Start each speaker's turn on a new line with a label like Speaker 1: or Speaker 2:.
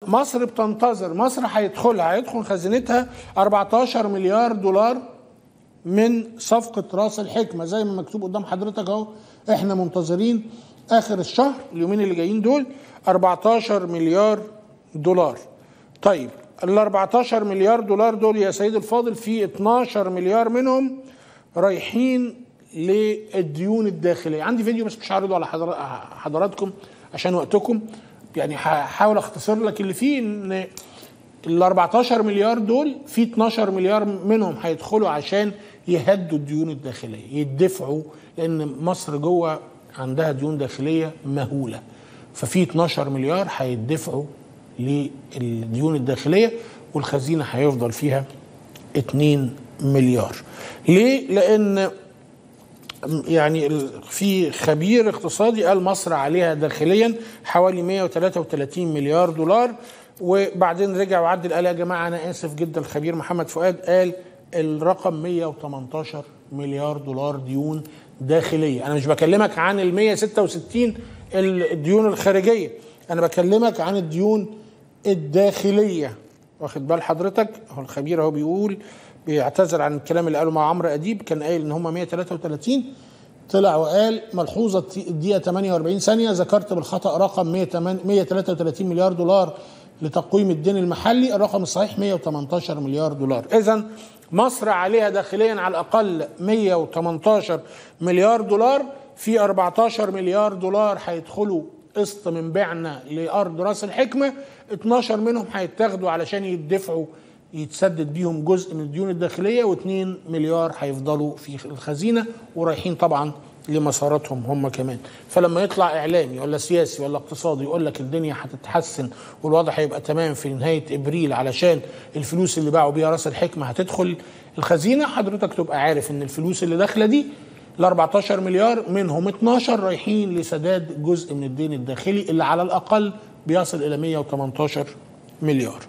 Speaker 1: مصر بتنتظر مصر هيدخلها هيدخل خزينتها 14 مليار دولار من صفقة راس الحكمة زي ما مكتوب قدام حضرتك اهو احنا منتظرين اخر الشهر اليومين اللي جايين دول 14 مليار دولار طيب ال 14 مليار دولار دول يا سيد الفاضل في 12 مليار منهم رايحين للديون الداخليه عندي فيديو بس مش هعرضه على حضر- حضراتكم عشان وقتكم يعني هحاول اختصر لك اللي فيه ان ال 14 مليار دول في 12 مليار منهم هيدخلوا عشان يهدوا الديون الداخليه يدفعوا لان مصر جوه عندها ديون داخليه مهوله ففي 12 مليار هيدفعوا للديون الداخليه والخزينه هيفضل فيها 2 مليار ليه لان يعني ال- في خبير اقتصادي قال مصر عليها داخليا حوالي 133 مليار دولار وبعدين رجع وعدل قال يا جماعه انا اسف جدا الخبير محمد فؤاد قال الرقم 118 مليار دولار ديون داخليه انا مش بكلمك عن ال 166 الديون الخارجيه انا بكلمك عن الديون الداخليه واخد بال حضرتك هو الخبير اهو بيقول بيعتذر عن الكلام اللي قاله مع عمرو اديب كان قايل ان هم 133 طلع وقال ملحوظه الدقيقه 48 ثانيه ذكرت بالخطا رقم 133 مليار دولار لتقويم الدين المحلي الرقم الصحيح 118 مليار دولار اذا مصر عليها داخليا على الاقل 118 مليار دولار في 14 مليار دولار هيدخلوا قسط من بيعنا لارض راس الحكمه 12 منهم هيتاخدوا علشان يدفعوا يتسدد بيهم جزء من الديون الداخليه و2 مليار هيفضلوا في الخزينه ورايحين طبعا لمساراتهم هم كمان فلما يطلع اعلامي ولا سياسي ولا اقتصادي يقول لك الدنيا هتتحسن والوضع هيبقى تمام في نهايه ابريل علشان الفلوس اللي باعوا بيها راس الحكمه هتدخل الخزينه حضرتك تبقى عارف ان الفلوس اللي داخله دي ال 14 مليار منهم 12 رايحين لسداد جزء من الدين الداخلي اللي على الاقل بيصل الى 118 مليار